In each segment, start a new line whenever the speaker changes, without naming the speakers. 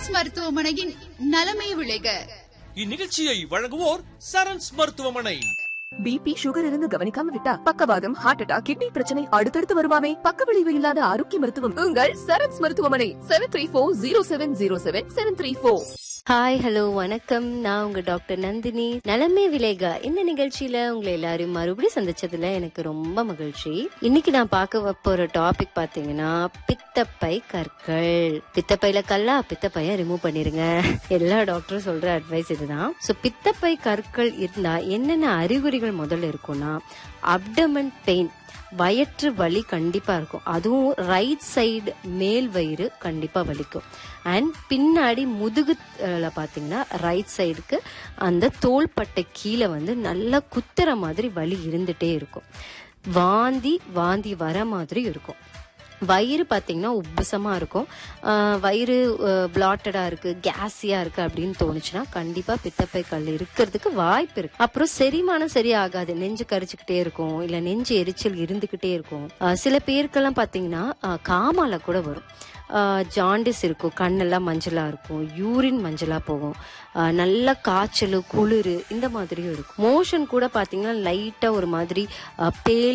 சரண்ஸ் மருத்துவமனையின் நலமை விளைக
இந்நிகழ்ச்சியை வழங்குவோர் சரண்ஸ் மருத்துவமனை
பிபி சுகர் இருந்து கவனிக்காம விட்டா பக்கவாதம் ஹார்ட் அட்டாக் கிட்னி பிரச்சனை அடுத்தடுத்து வருமாமே பக்க விளைவு இல்லாத ஆரோக்கிய மருத்துவம் உங்கள் சரண்ஸ் மருத்துவமனை seven three four zero seven zero seven seven three four
hi hello வணக்கம் நான் உங்க டாக்டர் நந்தினி நலமே விலேகா இந்த நிகழ்ச்சியில உங்களை எல்லாரும் மறுபடியும் சந்திச்சதுல எனக்கு ரொம்ப மகிழ்ச்சி இன்னைக்கு நான் பார்க்க போற டாபிக் பாத்தீங்கன்னா பித்தப்பை கற்கள் பித்தப்பையில கல்லா பித்தப்பைய ரிமூவ் பண்ணிருங்க எல்லா டாக்டரும் சொல்ற அட்வைஸ் இதுதான் சோ பித்தப்பை கற்கள் இருந்தா என்னென்ன அறிகுறிகள் முதல்ல இருக்கும்னா அப்டமன் பெயின் வயிற்று வலி கண்டிப்பா இருக்கும் அதுவும் ரைட் சைடு மேல் வயிறு கண்டிப்பா வலிக்கும் அண்ட் பின்னாடி முதுகுல பாத்தீங்கன்னா ரைட் சைடுக்கு அந்த தோள்பட்டை கீழே வந்து நல்லா குத்துற மாதிரி வலி இருந்துட்டே இருக்கும் வாந்தி வாந்தி வர மாதிரி இருக்கும் வயிறு பார்த்தீங்கன்னா உப்புசமா இருக்கும் ஆஹ் வயிறு பிளாட்டடா இருக்கு கேஸியா இருக்கு அப்படின்னு தோணுச்சுன்னா கண்டிப்பா பித்தப்பை கல் இருக்கிறதுக்கு வாய்ப்பு இருக்கு அப்புறம் செரிமானம் சரியாகாது நெஞ்சு கரிச்சுக்கிட்டே இருக்கும் இல்ல நெஞ்சு எரிச்சல் இருந்துகிட்டே இருக்கும் ஆஹ் சில பேருக்கெல்லாம் பாத்தீங்கன்னா ஆஹ் காமால கூட வரும் ஜாண்டிஸ் இருக்கும் கண்ணெல்லாம் மஞ்சளா இருக்கும் யூரின் மஞ்சளா போகும் ஆஹ் நல்ல காய்ச்சல் குளிர் இந்த மாதிரியும் இருக்கும் மோஷன் கூட பாத்தீங்கன்னா லைட்டா ஒரு மாதிரி பேல்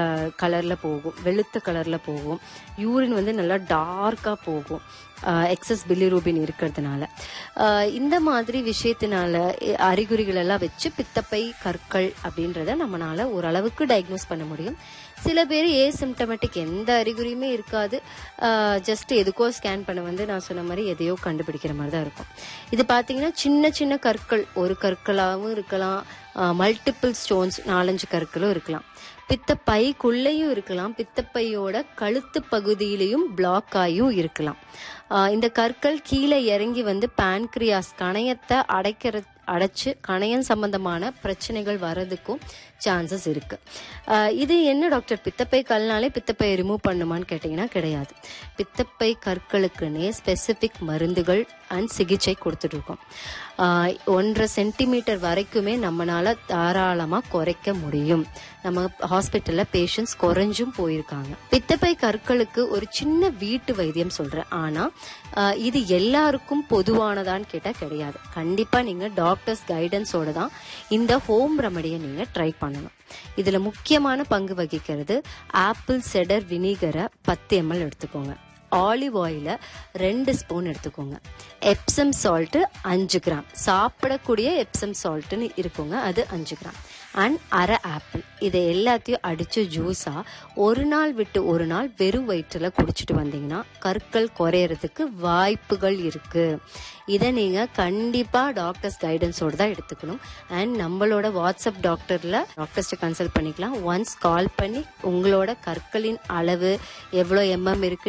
கலர்ல போகும் வெளுத்த கலர்ல போகும் யூரின் வந்து நல்லா டார்க்கா போகும் எக்ஸஸ் பிலிரூபின் இருக்கிறதுனால ஆஹ் இந்த மாதிரி விஷயத்தினால அஹ் அறிகுறிகள் எல்லாம் வச்சு பித்தப்பை கற்கள் அப்படின்றத நம்மளால ஓரளவுக்கு டயக்னோஸ் பண்ண முடியும் சில பேர் ஏ சிம்டமேட்டிக் எந்த அறிகுறியுமே இருக்காது ஜஸ்ட் எதுக்கோ ஸ்கேன் பண்ண வந்து நான் சொன்ன மாதிரி எதையோ கண்டுபிடிக்கிற மாதிரி தான் இருக்கும் இது பார்த்தீங்கன்னா சின்ன சின்ன கற்கள் ஒரு கற்களாகவும் இருக்கலாம் மல்டிபிள் ஸ்டோன்ஸ் நாலஞ்சு கற்களும் இருக்கலாம் பித்தப்பைக்குள்ளேயும் இருக்கலாம் பித்தப்பையோட கழுத்து பகுதியிலையும் பிளாக் ஆகியும் இருக்கலாம் ஆஹ் இந்த கற்கள் கீழே இறங்கி வந்து பான்கிரியாஸ் கணையத்தை அடைக்கிற அடைச்சு கணையம் சம்பந்தமான பிரச்சனைகள் வர்றதுக்கும் சான்சஸ் இருக்கு ஆஹ் இது என்ன டாக்டர் பித்தப்பை கல்னாலே பித்தப்பை ரிமூவ் பண்ணுமான்னு கேட்டிங்கன்னா கிடையாது பித்தப்பை கற்களுக்குன்னே ஸ்பெசிபிக் மருந்துகள் அண்ட் சிகிச்சை கொடுத்துட்டு இருக்கோம் ஆஹ் ஒன்றரை சென்டிமீட்டர் வரைக்குமே நம்மளால தாராளமா குறைக்க முடியும் நம்ம ஹாஸ்பிட்டல்ல பேஷண்ட்ஸ் குறைஞ்சும் போயிருக்காங்க பித்தப்பை கற்களுக்கு ஒரு சின்ன வீட்டு வைத்தியம் சொல்றேன் ஆனா ஆஹ் இது எல்லாருக்கும் பொதுவானதான்னு கேட்டா கிடையாது கண்டிப்பா நீங்க டாக்டர்ஸ் கைடன்ஸோட தான் இந்த ஹோம் ரெமடியை நீங்க ட்ரை பண்ணணும் இதுல முக்கியமான பங்கு வகிக்கிறது ஆப்பிள் செடர் வினிகரை பத்து எம்எல் எடுத்துக்கோங்க ஆலிவ் ஆயில ரெண்டு ஸ்பூன் எடுத்துக்கோங்க எப்சம் சால்ட் அஞ்சு கிராம் சாப்பிடக்கூடிய எப்சம் சால்ட்னு இருக்குங்க அது அஞ்சு கிராம் அண்ட் அரை ஆப்பிள் இதை எல்லாத்தையும் அடிச்சு ஜூஸா ஒரு நாள் விட்டு ஒரு நாள் வெறும் வயிற்றுல குடிச்சிட்டு வந்தீங்கன்னா கற்கள் குறையறதுக்கு வாய்ப்புகள் இருக்கு இதை நீங்க கண்டிப்பா டாக்டர்ஸ் கைடன்ஸோட தான் எடுத்துக்கணும் அண்ட் நம்மளோட வாட்ஸ்அப் டாக்டர்ல டாக்டர்ஸ்ட கன்சல்ட் பண்ணிக்கலாம் ஒன்ஸ் கால் பண்ணி உங்களோட கற்களின் அளவு எவ்வளோ எம்எம் இருக்கு